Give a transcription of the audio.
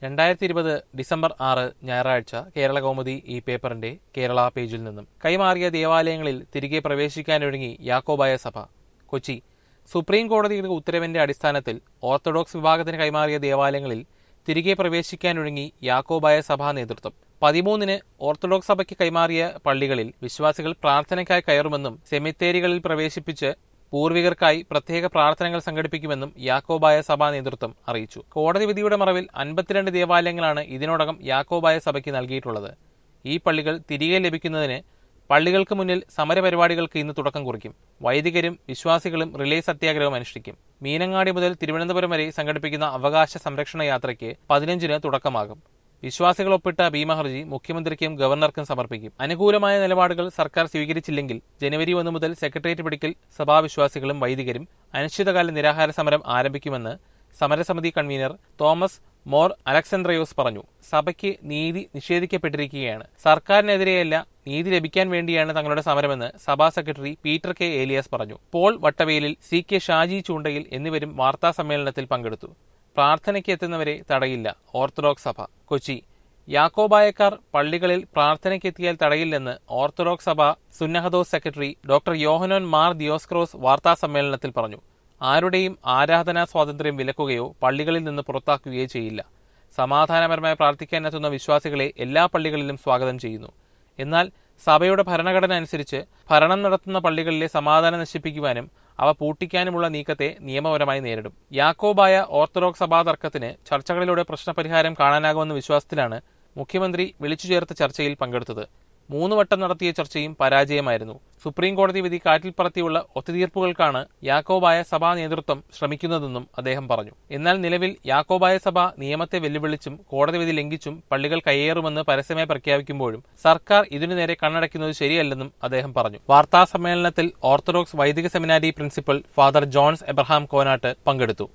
രണ്ടായിരത്തി ഇരുപത് ഡിസംബർ ആറ് ഞായറാഴ്ച കേരള കൗമുദി ഈ പേപ്പറിന്റെ കേരള പേജിൽ നിന്നും കൈമാറിയ ദേവാലയങ്ങളിൽ തിരികെ പ്രവേശിക്കാനൊരുങ്ങി യാക്കോബായ സഭ കൊച്ചി സുപ്രീം കോടതിയുടെ ഉത്തരവിന്റെ അടിസ്ഥാനത്തിൽ ഓർത്തഡോക്സ് വിഭാഗത്തിന് കൈമാറിയ ദേവാലയങ്ങളിൽ തിരികെ പ്രവേശിക്കാനൊരുങ്ങി യാക്കോബായ സഭാ നേതൃത്വം പതിമൂന്നിന് ഓർത്തഡോക്സ് സഭയ്ക്ക് കൈമാറിയ പള്ളികളിൽ വിശ്വാസികൾ പ്രാർത്ഥനയ്ക്കായി കയറുമെന്നും സെമിത്തേരികളിൽ പ്രവേശിപ്പിച്ച് പൂർവികർക്കായി പ്രത്യേക പ്രാർത്ഥനകൾ സംഘടിപ്പിക്കുമെന്നും യാക്കോബായ സഭാ നേതൃത്വം അറിയിച്ചു കോടതി വിധിയുടെ മറവിൽ അൻപത്തിരണ്ട് ദേവാലയങ്ങളാണ് ഇതിനോടകം യാക്കോബായ സഭയ്ക്ക് നൽകിയിട്ടുള്ളത് ഈ പള്ളികൾ തിരികെ ലഭിക്കുന്നതിന് പള്ളികൾക്ക് മുന്നിൽ സമരപരിപാടികൾക്ക് ഇന്ന് തുടക്കം കുറിക്കും വൈദികരും വിശ്വാസികളും റിലേ സത്യാഗ്രഹം അനുഷ്ഠിക്കും മീനങ്ങാടി മുതൽ തിരുവനന്തപുരം വരെ സംഘടിപ്പിക്കുന്ന അവകാശ സംരക്ഷണ യാത്രയ്ക്ക് പതിനഞ്ചിന് തുടക്കമാകും വിശ്വാസികൾ ഒപ്പിട്ട ഭീമഹർജി മുഖ്യമന്ത്രിക്കും ഗവർണർക്കും സമർപ്പിക്കും അനുകൂലമായ നിലപാടുകൾ സർക്കാർ സ്വീകരിച്ചില്ലെങ്കിൽ ജനുവരി ഒന്ന് മുതൽ സെക്രട്ടേറിയറ്റ് പടിക്കൽ സഭാവിശ്വാസികളും വൈദികരും അനിശ്ചിതകാല നിരാഹാര സമരം ആരംഭിക്കുമെന്ന് സമരസമിതി കൺവീനർ തോമസ് മോർ അലക്സാണ്ട്രയോസ് പറഞ്ഞു സഭയ്ക്ക് നീതി നിഷേധിക്കപ്പെട്ടിരിക്കുകയാണ് സർക്കാരിനെതിരെയല്ല നീതി ലഭിക്കാൻ വേണ്ടിയാണ് തങ്ങളുടെ സമരമെന്ന് സഭാ സെക്രട്ടറി പീറ്റർ കെ ഏലിയാസ് പറഞ്ഞു പോൾ വട്ടവേലിൽ സി കെ ഷാജി ചൂണ്ടയിൽ എന്നിവരും വാർത്താ സമ്മേളനത്തിൽ പങ്കെടുത്തു പ്രാർത്ഥനയ്ക്ക് എത്തുന്നവരെ തടയില്ല ഓർത്തഡോക്സ് സഭ കൊച്ചി യാക്കോബായക്കാർ പള്ളികളിൽ പ്രാർത്ഥനയ്ക്കെത്തിയാൽ തടയില്ലെന്ന് ഓർത്തഡോക്സ് സഭ സുന്നഹദോസ് സെക്രട്ടറി ഡോക്ടർ യോഹനോൻ മാർ ദിയോസ്ക്രോസ് വാർത്താ സമ്മേളനത്തിൽ പറഞ്ഞു ആരുടെയും ആരാധനാ സ്വാതന്ത്ര്യം വിലക്കുകയോ പള്ളികളിൽ നിന്ന് പുറത്താക്കുകയോ ചെയ്യില്ല സമാധാനപരമായി പ്രാർത്ഥിക്കാനെത്തുന്ന വിശ്വാസികളെ എല്ലാ പള്ളികളിലും സ്വാഗതം ചെയ്യുന്നു എന്നാൽ സഭയുടെ ഭരണഘടന അനുസരിച്ച് ഭരണം നടത്തുന്ന പള്ളികളിലെ സമാധാനം നശിപ്പിക്കുവാനും അവ പൂട്ടിക്കാനുമുള്ള നീക്കത്തെ നിയമപരമായി നേരിടും യാക്കോബായ ഓർത്തഡോക്സ് സഭാ തർക്കത്തിന് ചർച്ചകളിലൂടെ പ്രശ്നപരിഹാരം കാണാനാകുമെന്ന വിശ്വാസത്തിലാണ് മുഖ്യമന്ത്രി വിളിച്ചു ചേർത്ത ചർച്ചയിൽ പങ്കെടുത്തത് മൂന്ന് വട്ടം നടത്തിയ ചർച്ചയും പരാജയമായിരുന്നു സുപ്രീം കോടതി വിധി കാറ്റിൽ പറത്തിയുള്ള ഒത്തുതീർപ്പുകൾക്കാണ് യാക്കോബായ സഭാ നേതൃത്വം ശ്രമിക്കുന്നതെന്നും അദ്ദേഹം പറഞ്ഞു എന്നാൽ നിലവിൽ യാക്കോബായ സഭ നിയമത്തെ വെല്ലുവിളിച്ചും കോടതി വിധി ലംഘിച്ചും പള്ളികൾ കയ്യേറുമെന്ന് പരസ്യമായി പ്രഖ്യാപിക്കുമ്പോഴും സർക്കാർ ഇതിനു നേരെ കണ്ണടയ്ക്കുന്നത് ശരിയല്ലെന്നും അദ്ദേഹം പറഞ്ഞു വാർത്താ സമ്മേളനത്തിൽ ഓർത്തഡോക്സ് വൈദിക seminary principal father Johns Abraham Konatt പങ്കെടുത്തു